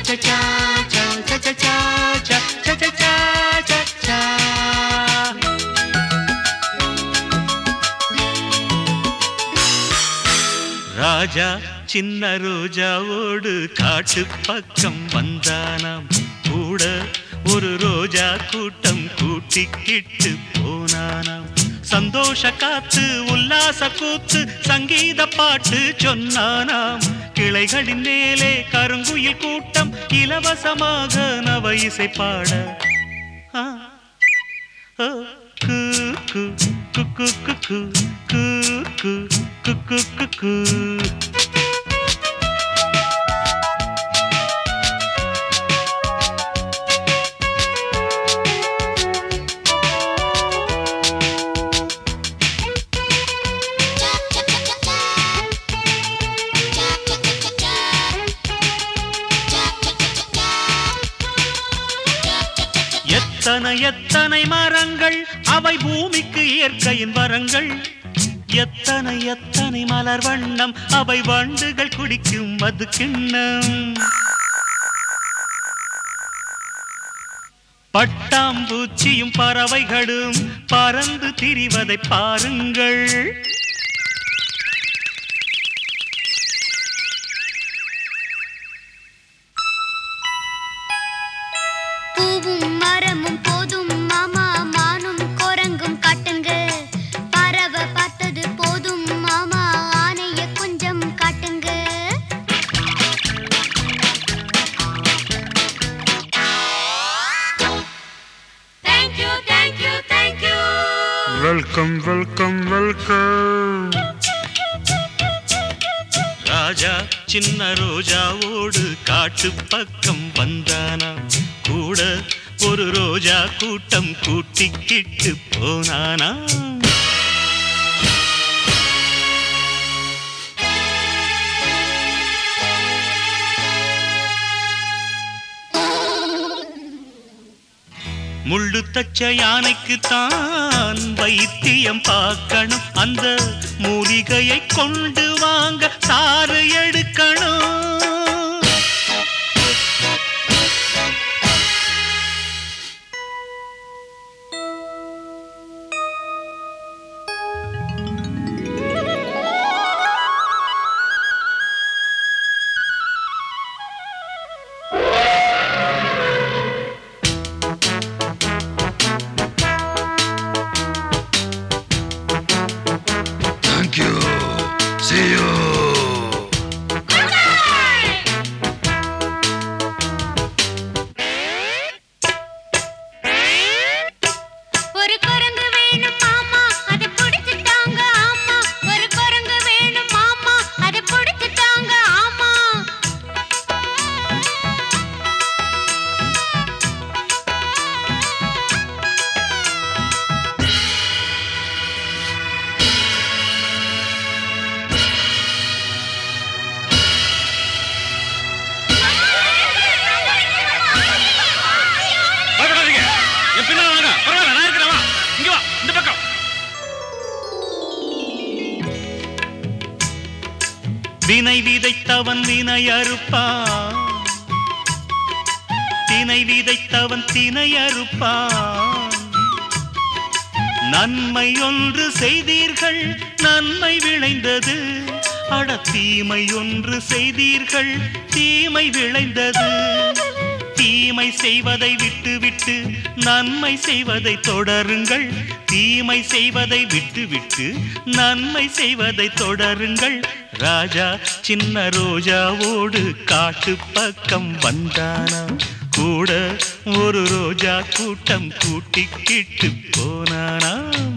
cha cha cha cha cha cha cha cha cha cha cha cha ராஜா சின்ன ரோஜாவோடு காட்டு பக்கம் வந்தானாம் கூட ஒரு ரோஜா கூட்டம் கூட்டிக்கிட்டு போனானாம் சந்தோஷ காத்து உல்லாச கூத்து சங்கீத பாட்டு சொன்னானாம் கிளைகளின் மேலே கருங்குயில் கூட்டம் இலவசமாக நவ இசை பாட ஆ ஓ, கு, கு, கு, கு, கு, கு, கு, கு, கு, கு, கு, கு. எத்தனை எத்தனை மரங்கள் அவை பூமிக்கு இயற்கையின் வரங்கள் எத்தனை எத்தனை மலர் வண்ணம் அவை வண்டுகள் குடிக்கும் மது கிண்ணம் பட்டாம்பூச்சியும் பறவைகளும் பறந்து திரிவதை பாருங்கள் பூவும் மரமும் போதும் மாமா மானும் குரங்கும் காட்டுங்க பறவை பார்த்தது போதும் மாமா ஆனைய கொஞ்சம் காட்டுங்க Thank you, thank you, thank you. Welcome welcome welcome Raja சின்ன ரோஜாவோடு காட்டு பக்கம் வந்தானா கூட ஒரு ரோஜா கூட்டம் கூட்டிக்கிட்டு போனானா முள்ளு தச்ச யானைக்கு தான் வைத்தியம் பார்க்கணும் அந்த மூலிகையை கொண்டு வாங்க சாறு எடுக்கணும் தேங்க் யூ see you ஒரு குரங்கு வேணும் மாமா அதை பிடிச்சிட்டாங்க ஆமா ஒரு குரங்கு வேணும் மாமா அதை பிடிச்சிட்டாங்க ஆமா பயப்படாதீங்க என் பின்னால வாங்க பரவாயில்ல நான் இருக்கிறேன் வா இங்க வா இந்த பக்கம் வினை விதைத்தவன் வினை அறுப்பான் தினை விதைத்தவன் தினை அறுப்பான் நன்மை ஒன்று செய்தீர்கள் நன்மை விளைந்தது அட தீமை ஒன்று செய்தீர்கள் தீமை விளைந்தது தீமை செய்வதை விட்டு விட்டு நன்மை செய்வதை தொடருங்கள் தீமை செய்வதை விட்டு விட்டு நன்மை செய்வதை தொடருங்கள் ராஜா சின்ன ரோஜாவோடு காட்டு பக்கம் வந்தானா கூட ஒரு ரோஜா கூட்டம் கூட்டிக்கிட்டு போனானா